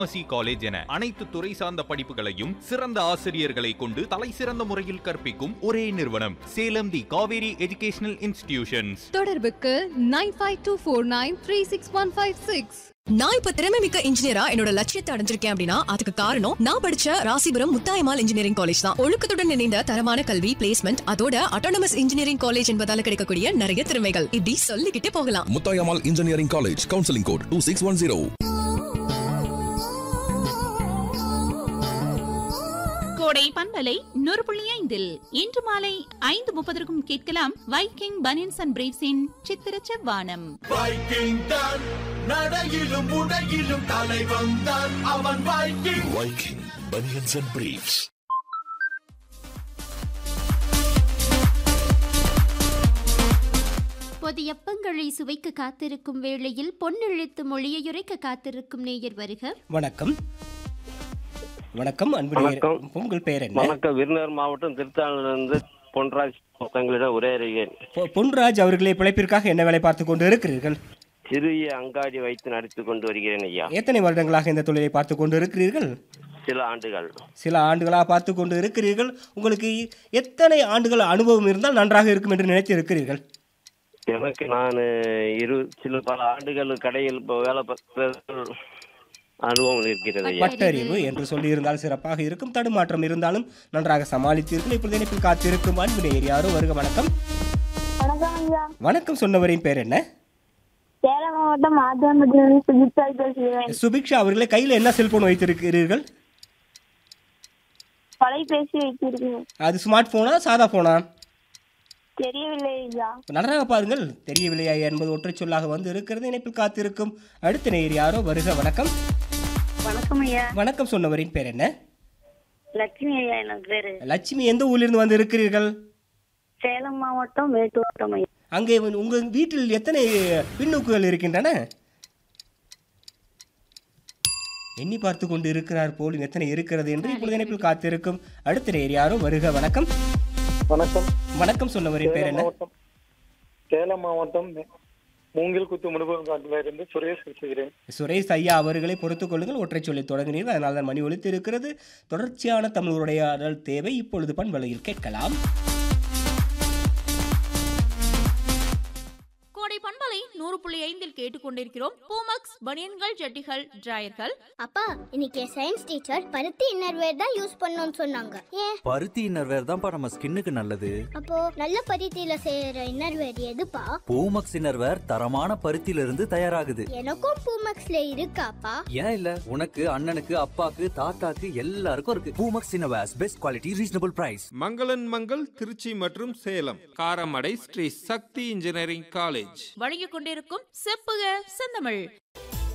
Pharmacy college என அனைத்து துறை சார்ந்த படிப்புகளையும் சிறந்த ஆசிரியர்களை கொண்டு தலை சிறந்த முறையில் கற்பிக்கும் ஒரே நிறுவனம் Salem the Kaveri educational institutions தொடர்புக்கு nine five two four nine three six one five six நான் இப்ப திறமை மிக்க இன்ஜினியரா என்னோட லட்சியத்தை அடைஞ்சிருக்கேன் அப்படின்னா அதுக்கு காரணம் நான் படிச்ச ராசிபுரம் முத்தாயமால் இன்ஜினியரிங் காலேஜ் தான் ஒழுக்கத்துடன் இணைந்த தரமான கல்வி பிளேஸ்மெண்ட் அதோட அட்டானமஸ் இன்ஜினியரிங் காலேஜ் என்பதால கிடைக்கக்கூடிய நிறைய திறமைகள் இப்படி சொல்லிக்கிட்டே போகலாம் Muthayammal engineering college counselling code two six one zero Kodai பண்பலை நூறு புள்ளி ஐந்தில் இன்று மாலை ஐந்து முப்பதற்கும் கேட்கலாம் வைக்கிங் பனியன்ஸ் அண்ட் பிரேவ்ஸின் சித்திர செவ்வானம் வைக்கிங் தான் நடையிலும் உடையிலும் தலைவன் தான் அவன் Viking Viking banians and briefs பொதியப்பங்களை சுவைக்க காத்திருக்கும் வேளையில் பொன்னெழுத்து மொழியையுரைக்க காத்திருக்கும் நேயர் வருக வணக்கம் வணக்கம் அன்பு நேயர். வணக்கம். உங்கள் பெயர் என்ன வணக்கம் விருதுநகர் மாவட்டம் திருத்தானிலிருந்து பொன்ராஜ் தங்களிடம் உரையாடுகிறேன் பொ- பொன்ராஜ் அவர்களே பிழைப்பிற்காக என்ன வேலை பார்த்து கொண்டு இருக்கிறீர்கள் சிறிய அங்காடி வைத்து நடத்தி கொண்டு வருகிறேன் ஐயா எத்தனை வருடங்களாக இந்த தொழிலை பார்த்து கொண்டு இருக்கிறீர்கள் சில ஆண்டுகள் சில ஆண்டுகளாக பார்த்து கொண்டு இருக்கிறீர்கள் உங்களுக்கு எத்தனை ஆண்டுகள் அனுபவம் இருந்தால் நன்றாக இருக்கும் என்று நினைத்து இருக்கிறீர்கள் எனக்கு நான் இரு சில பல ஆண்டுகள் கடையில் இப்ப வேலை பார்த்த அனுபவம் இருக்கிறது ஐயா பட்டறிவு என்று சொல்லியிருந்தால் சிறப்பாக இருக்கும் தடுமாற்றம் இருந்தாலும் நன்றாக சமாளித்தீர்கள் இப்பொழுது இணைப்பில் காத்திருக்கும் அன்பு நேயர் யாரோ வருக வணக்கம் வணக்கம் ஐயா வணக்கம் சொன்னவரின் பேர் என்ன சேலம் மாவட்டம் ஆத்திரம்பட்டியிலிருந்து சுஜித்தாய் பேசுகிறேன் சுபிக்ஷா அவர்களே கையில் என்ன செல்போன் வைத்திருக்கிறீர்கள் தொலைபேசி வைத்திருக்கிறேன் அது ஸ்மார்ட் போனா சாதா போனா தெரியவில்லை ஐயா நன்றாக பாருங்கள் தெரியவில்லையா என்பது ஒற்றை சொல்லாக வந்து இருக்கிறது இணைப்பில் காத்திருக்கும் அடுத்த நேயர் யாரோ வருக வணக்கம் வணக்கம் ஐயா வணக்கம் சொன்னவரின் பேர் என்ன லட்சுமி ஐயா எனக்கு பேரு லட்சுமி எந்த ஊரிலிருந்து வந்து இருக்கிறீர்கள் சேலம் மாவட்டம் மேட்டூர்வட்டம் ஐயா அங்கே வந்து உங்கள் வீட்டில் எத்தனை பின்னூக்குகள் இருக்கின்றன எண்ணி பார்த்து கொண்டு இருக்கிறார் போல் எத்தனை இருக்கிறது என்று இப்பொழுது இணைப்பில் காத்திருக்கும் அடுத்த நேயர் யாரோ வருக வணக்கம் வணக்கம் வணக்கம் சொன்னவரின் பேர் சேலம் என்ன மாவட்டம் சேலம் மாவட்டம் மூங்கில் குத்து முனுபவம் காட்டிலிருந்து சுரேஷ் பேசுகிறேன் சுரேஷ் ஐயா அவர்களை பொறுத்துக் கொள்ளுங்கள் ஒற்றை சொல்லி தொடங்கினீர்கள் அதனால் தான் மணி ஒலித்து இருக்கிறது தொடர்ச்சியான தமிழ் உரையாடல் தேவை இப்பொழுது பண்பலையில் கேட்கலாம் கோடை பண்பலை நூறு புள்ளி ஐந்தில் கேட்டுக்கொண்டிருக்கிறோம் பூமக்ஸ் பனியன்கள் ஜட்டிகள் டிராயர்கள் அப்பா இன்னைக்கு சயின்ஸ் டீச்சர் பருத்தி இன்னர்வேர் தான் யூஸ் பண்ணணும்னு சொன்னாங்க ஏன் பருத்தி இன்னர்வேர் தான்ப்பா நம்ம ஸ்கின்னுக்கு நல்லது அப்போ நல்ல பருத்தியில செய்யற இன்னர்வேர் எதுப்பா பூமக்ஸ் இன்னர்வேர் தரமான பருத்தியில இருந்து தயாராகுது எனக்கும் பூமக்ஸ்ல இருக்காப்பா ஏன் இல்ல உனக்கு அண்ணனுக்கு அப்பாக்கு தாத்தாக்கு எல்லாருக்கும் இருக்கு Poomex innerwears best quality reasonable price Mangal and Mangal Trichy மற்றும் சேலம் காரமடை ஸ்ரீ சக்தி இன்ஜினியரிங் காலேஜ் வழங்கிக் கொண்டிருக்கும் செப்புக செந்தமிழ்